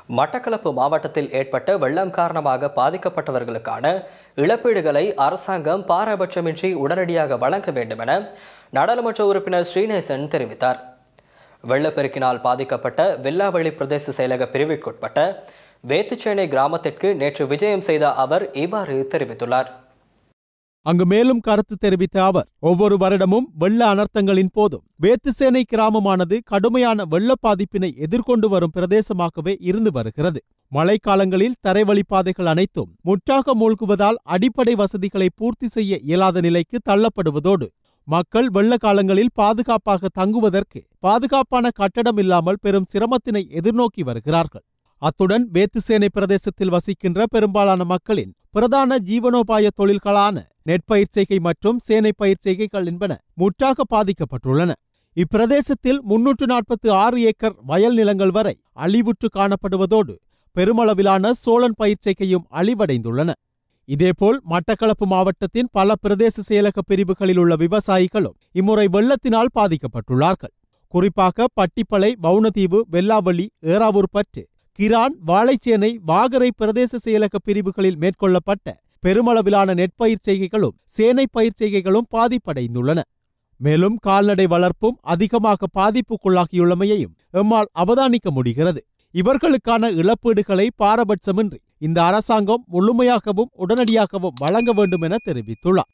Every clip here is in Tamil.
மட்டக்களப்பு மாவட்டத்தில் ஏற்பட்ட வெள்ளம் காரணமாக பாதிக்கப்பட்டவர்களுக்கான இழப்பீடுகளை அரசாங்கம் பாரபட்சமின்றி உடனடியாக வழங்க வேண்டும் என நாடாளுமன்ற உறுப்பினர் ஸ்ரீநேசன் தெரிவித்தார் வெள்ளப்பெருக்கினால் பாதிக்கப்பட்ட வெல்லாவள்ளி பிரதேச செயலக பிரிவிற்குட்பட்ட வேத்துச்சேனை கிராமத்திற்கு நேற்று விஜயம் செய்த அவர் இவ்வாறு தெரிவித்துள்ளார் அங்கு மேலும் கருத்து தெரிவித்த அவர் ஒவ்வொரு வருடமும் வெள்ள அனர்த்தங்களின் போதும் வேத்துசேனை கிராமமானது கடுமையான வெள்ள பாதிப்பினை எதிர்கொண்டு வரும் பிரதேசமாகவே இருந்து வருகிறது மழைக்காலங்களில் தரைவழிப்பாதைகள் அனைத்தும் முற்றாக மூழ்குவதால் அடிப்படை வசதிகளை பூர்த்தி செய்ய இயலாத நிலைக்கு தள்ளப்படுவதோடு மக்கள் வெள்ள காலங்களில் பாதுகாப்பாக தங்குவதற்கு பாதுகாப்பான கட்டடம் இல்லாமல் பெரும் சிரமத்தினை எதிர்நோக்கி வருகிறார்கள் அத்துடன் வேத்துசேனை பிரதேசத்தில் வசிக்கின்ற பெரும்பாலான மக்களின் பிரதான ஜீவனோபாய தொழில்களான நெற்பயிர் செய்கை மற்றும் சேனை பயிர் செய்கைகள் என்பன முற்றாக பாதிக்கப்பட்டுள்ளன இப்பிரதேசத்தில் முன்னூற்று நாற்பத்தி ஆறு ஏக்கர் வயல் நிலங்கள் வரை அழிவுற்று காணப்படுவதோடு பெருமளவிலான சோழன் பயிர் செய்கையும் அழிவடைந்துள்ளன இதேபோல் மட்டக்களப்பு மாவட்டத்தின் பல பிரதேச செயலக பிரிவுகளில் உள்ள விவசாயிகளும் இம்முறை வெள்ளத்தினால் பாதிக்கப்பட்டுள்ளார்கள் குறிப்பாக பட்டிப்பளை வவுனதீவு வெல்லாவள்ளி ஏறாவூர்பற்று கிரான் வாழைச்சேனை வாகரை பிரதேச செயலக பிரிவுகளில் மேற்கொள்ளப்பட்ட பெருமளவிலான நெற்பயிர் செய்கைகளும் சேனை பயிர் செய்கைகளும் பாதிப்படைந்துள்ளன மேலும் கால்நடை வளர்ப்பும் அதிகமாக பாதிப்புக்குள்ளாகியுள்ளமையையும் எம்மால் அவதானிக்க முடிகிறது இவர்களுக்கான இழப்பீடுகளை பாரபட்சமின்றி இந்த அரசாங்கம் முழுமையாகவும் உடனடியாகவும் வழங்க வேண்டும் என தெரிவித்துள்ளார்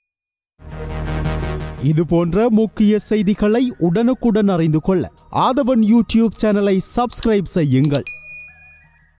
இதுபோன்ற முக்கிய செய்திகளை உடனுக்குடன் அறிந்து கொள்ள ஆதவன் யூடியூப் சேனலை சப்ஸ்கிரைப் செய்யுங்கள்